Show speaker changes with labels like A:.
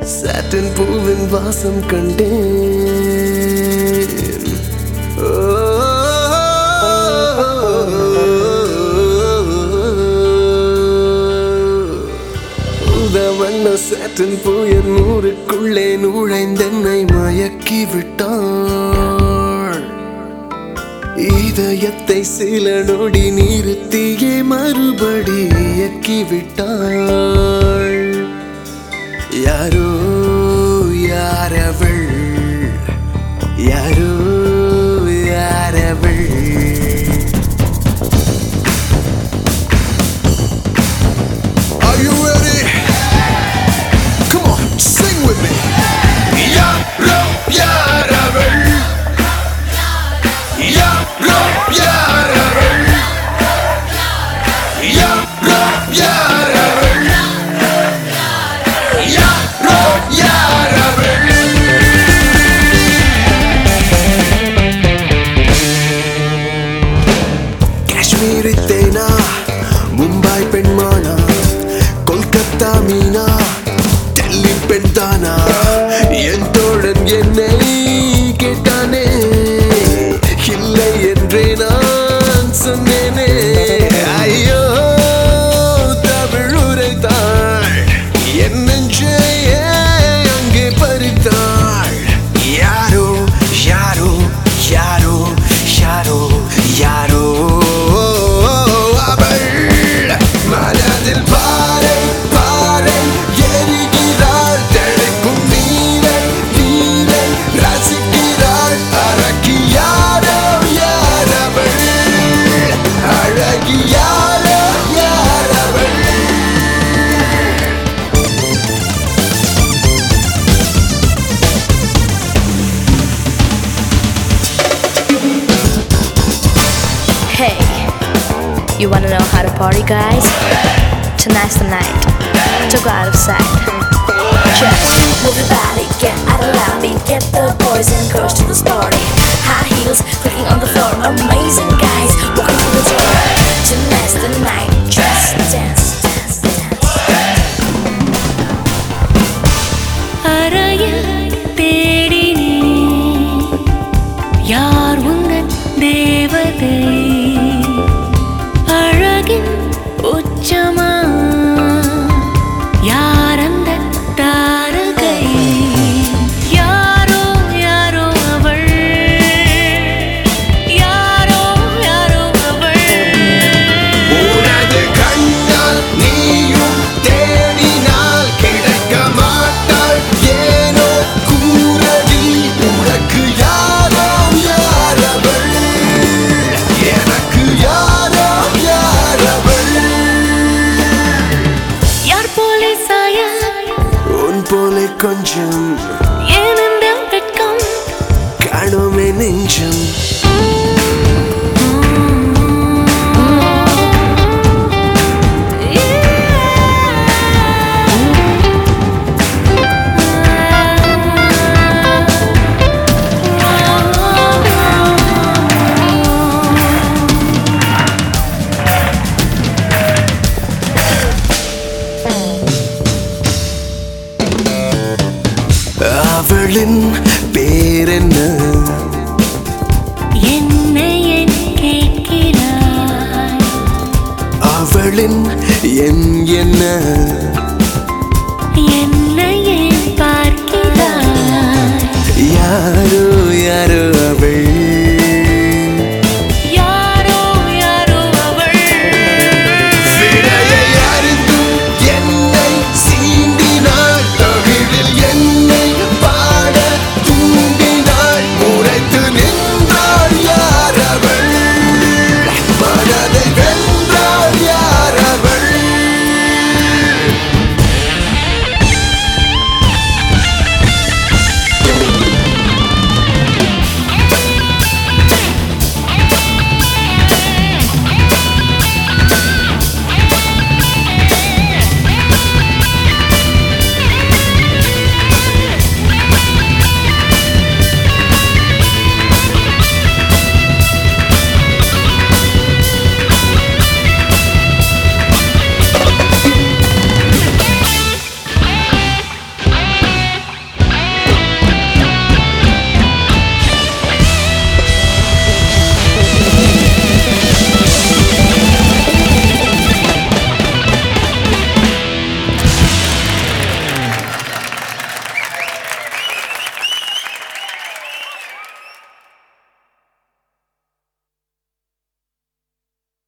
A: சாட்டின் பூவின் வாசம் கண்டேன் உதவண்ண சாட்டின் புயல் நூறுக்குள்ளே நுழைந்தென்னை மயக்கி விட்டாள் இதயத்தை சில நொடி நிறுத்தியே மறுபடி இயக்கி விட்டாள் யாரோ யாரவள் யாரோ யாரவள் Are you ready? Come on, sing with me. யாரோ யாரவள் யாரோ யாரவள் யாரோ யாரவள் யாரோ யாரவள் காஷ்மீரி தேனா மும்பை பெண்மானா கொல்கத்தா மீனா டெல்லி பெண் தானா என் தோழன் என்னை கேட்டானே இல்லை என்றே நான் சொன்னேனே ஐயோ தமிழ் உரைத்தாள் என் நெஞ்சை அங்கே பறித்தாள் யாரோ யாரோ யாரோ யாரோ யாரோ அவள் மனதில் பாறை பாறை எரிகிறாள் தெளிக்கும் நீரை நீரை ரசிக்கிறாள் அழகி யாரோ யாரவள் அழகி யாரோ யாரவள்
B: Hey, you wanna know how to party, guys? Tonight's the night to go out of sight. Just move your body, get out of lobby, get the boys and girls to this party. High heels, clicking on the floor, amazing guys, walking through the door. Tonight's the night, just dance, dance, dance.
C: அறையில் தேடினேன் யார் உந்தன் தேவதை அழகின் உச்சமா யார் அந்த தாரகை யாரோ யாரோ அவள் யாரோ யாரோ அவள்
A: உனது கண்ணால் நீயும் தேடினால் கிடைக்க மாட்டாள் ஏனோ கூறடி உனக்கு யாரோ யாரவள் எனக்கு யாரோ யாரவள்
C: யார் போலே சாய
A: உன் போல கொஞ்சம்
C: ஏன் இந்த வெட்கம்
A: காணுமே நெஞ்சம் அவளின் பேரென்ன
C: என்னை என் கேட்கிறாய்
A: அவளின் என் என்ன
C: என்னை ஏன் பார்க்கிறாய்
A: யாரோ யாரோ அவள்